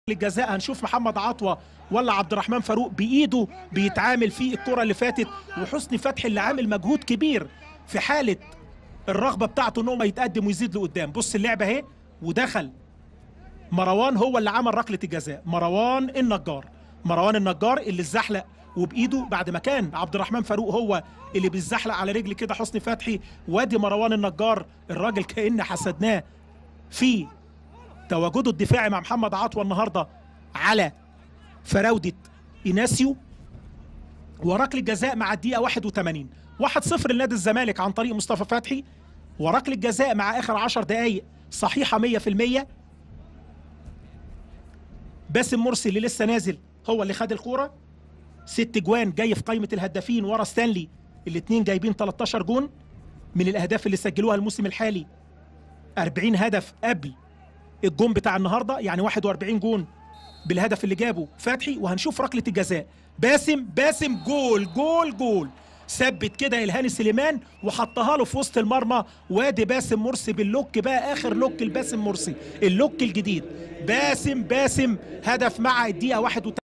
الجزاء هنشوف محمد عطوة ولا عبد الرحمن فاروق بايده بيتعامل في الكرة اللي فاتت وحسني فتحي اللي عامل مجهود كبير في حالة الرغبة بتاعته ان هو يتقدم ويزيد لقدام بص اللعبة اهي ودخل مروان هو اللي عمل ركلة الجزاء مروان النجار مروان النجار اللي اتزحلق وبايده بعد ما كان عبد الرحمن فاروق هو اللي بيتزحلق على رجل كده حسني فتحي وادي مروان النجار الراجل كأن حسدناه في تواجده الدفاعي مع محمد عطوة النهارده على فراودة إيناسيو وركلة جزاء مع الدقيقة 81 1-0 لنادي الزمالك عن طريق مصطفى فتحي وركلة جزاء مع آخر 10 دقايق صحيحة 100% باسم مرسي اللي لسه نازل هو اللي خد الكورة ست جوان جاي في قائمة الهدافين ورا ستانلي الاتنين جايبين 13 جون من الأهداف اللي سجلوها الموسم الحالي 40 هدف قبل الجون بتاع النهارده يعني 41 جون بالهدف اللي جابه فتحي وهنشوف ركله الجزاء باسم باسم جول جول جول ثبت كده الهاني سليمان وحطها له في وسط المرمى وادي باسم مرسي باللوك بقى اخر لوك لباسم مرسي اللوك الجديد باسم باسم هدف مع الدقيقه 81